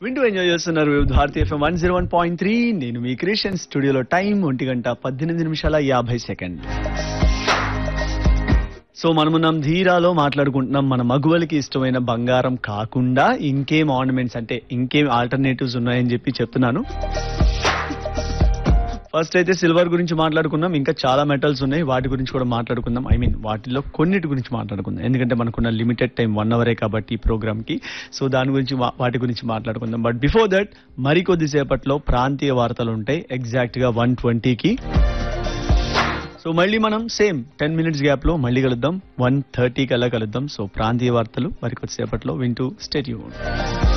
వింటూ ఎంజాయ్ చేస్తున్నారు Vividh Bharati FM one zero one point three నేను మీ క్రియేషన్ స్టూడియోలో టైం ఒంటి గంట పద్దెనిమిది నిమిషాల యాభై సెకండ్ సో మనమున్నాం ధీరాలో మాట్లాడుకుంటున్నాం మన మగువలకి ఇష్టమైన బంగారం కాకుండా ఇంకేం ఆర్నమెంట్స్ అంటే ఇంకేం ఆల్టర్నేటివ్స్ ఉన్నాయని చెప్పి చెప్తున్నాను ఫస్ట్ అయితే సిల్వర్ గురించి మాట్లాడుకున్నాం ఇంకా చాలా మెటల్స్ ఉన్నాయి వాటి గురించి కూడా మాట్లాడుకుందాం ఐ మీన్ వాటిలో కొన్నిటి గురించి మాట్లాడుకుందాం ఎందుకంటే మనకున్న లిమిటెడ్ టైం వన్ అవరే కాబట్టి ఈ ప్రోగ్రామ్ కి సో దాని గురించి వా- వాటి గురించి మాట్లాడుకుందాం బట్ బిఫోర్ దట్ మరికొద్ది సేపట్లో ప్రాంతీయ వార్తలు ఉంటాయి ఎగ్జాక్ట్ గా వన్ ట్వంటీకి సో మళ్ళీ మనం సేమ్ టెన్ మినిట్స్ గ్యాప్ లో మళ్ళీ కలుద్దాం వన్ థర్టీ కల్లా కలుద్దాం సో ప్రాంతీయ వార్తలు మరికొద్ది సేపట్లో వింటూ స్టేట్యూ